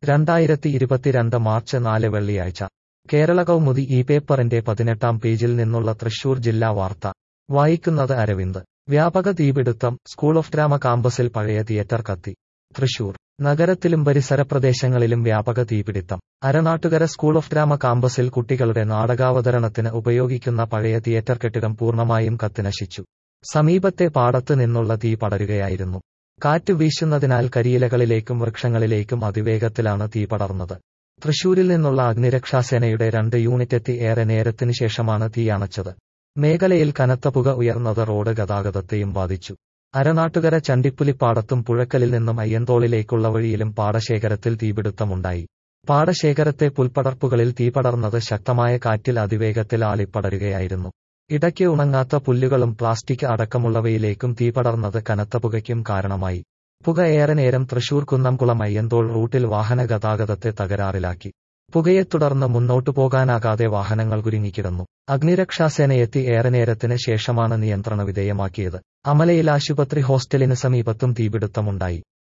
രണ്ടായിരത്തി ഇരുപത്തിരണ്ട് മാർച്ച് നാല് വെള്ളിയാഴ്ച കേരള കൗമുദി ഈ പേപ്പറിന്റെ പതിനെട്ടാം പേജിൽ നിന്നുള്ള തൃശൂർ ജില്ലാ വാർത്ത വായിക്കുന്നത് അരവിന്ദ് വ്യാപക തീപിടുത്തം സ്കൂൾ ഓഫ് ഡ്രാമ കാമ്പസിൽ പഴയ തിയേറ്റർ കത്തി തൃശൂർ നഗരത്തിലും പരിസര പ്രദേശങ്ങളിലും വ്യാപക തീപിടുത്തം അരനാട്ടുകര സ്കൂൾ ഓഫ് ഡ്രാമ കാമ്പസിൽ കുട്ടികളുടെ നാടകാവതരണത്തിന് ഉപയോഗിക്കുന്ന പഴയ തിയേറ്റർ കെട്ടിടം പൂർണ്ണമായും കത്തിനശിച്ചു സമീപത്തെ പാടത്ത് നിന്നുള്ള തീ പടരുകയായിരുന്നു കാറ്റ് വീശുന്നതിനാൽ കരിയിലകളിലേക്കും വൃക്ഷങ്ങളിലേക്കും അതിവേഗത്തിലാണ് തീ പടർന്നത് തൃശൂരിൽ നിന്നുള്ള അഗ്നിരക്ഷാസേനയുടെ രണ്ട് യൂണിറ്റ് എത്തി ഏറെ നേരത്തിനു ശേഷമാണ് തീ അണച്ചത് മേഖലയിൽ കനത്ത പുക ഉയർന്നത് റോഡ് ഗതാഗതത്തെയും ബാധിച്ചു അരനാട്ടുകര ചണ്ടിപ്പുലിപ്പാടത്തും പുഴക്കലിൽ നിന്നും അയ്യന്തോളിലേക്കുള്ള വഴിയിലും പാടശേഖരത്തിൽ തീപിടുത്തമുണ്ടായി പാടശേഖരത്തെ പുൽപ്പടർപ്പുകളിൽ തീ പടർന്നത് ശക്തമായ കാറ്റിൽ അതിവേഗത്തിൽ ആളിപ്പടരുകയായിരുന്നു ഇടയ്ക്ക് ഉണങ്ങാത്ത പുല്ലുകളും പ്ലാസ്റ്റിക് അടക്കമുള്ളവയിലേക്കും തീ പടർന്നത് കനത്ത പുകയ്ക്കും കാരണമായി പുക ഏറെ നേരം തൃശൂർ കുന്നംകുളം അയ്യന്തോൾ റൂട്ടിൽ വാഹന ഗതാഗതത്തെ തകരാറിലാക്കി പുകയെ തുടർന്ന് മുന്നോട്ടു പോകാനാകാതെ വാഹനങ്ങൾ കുരുങ്ങിക്കിടന്നു അഗ്നിരക്ഷാസേനയെത്തി ഏറെ നേരത്തിന് ശേഷമാണ് നിയന്ത്രണ വിധേയമാക്കിയത് അമലയിൽ ആശുപത്രി ഹോസ്റ്റലിന് സമീപത്തും തീപിടുത്തമുണ്ടായി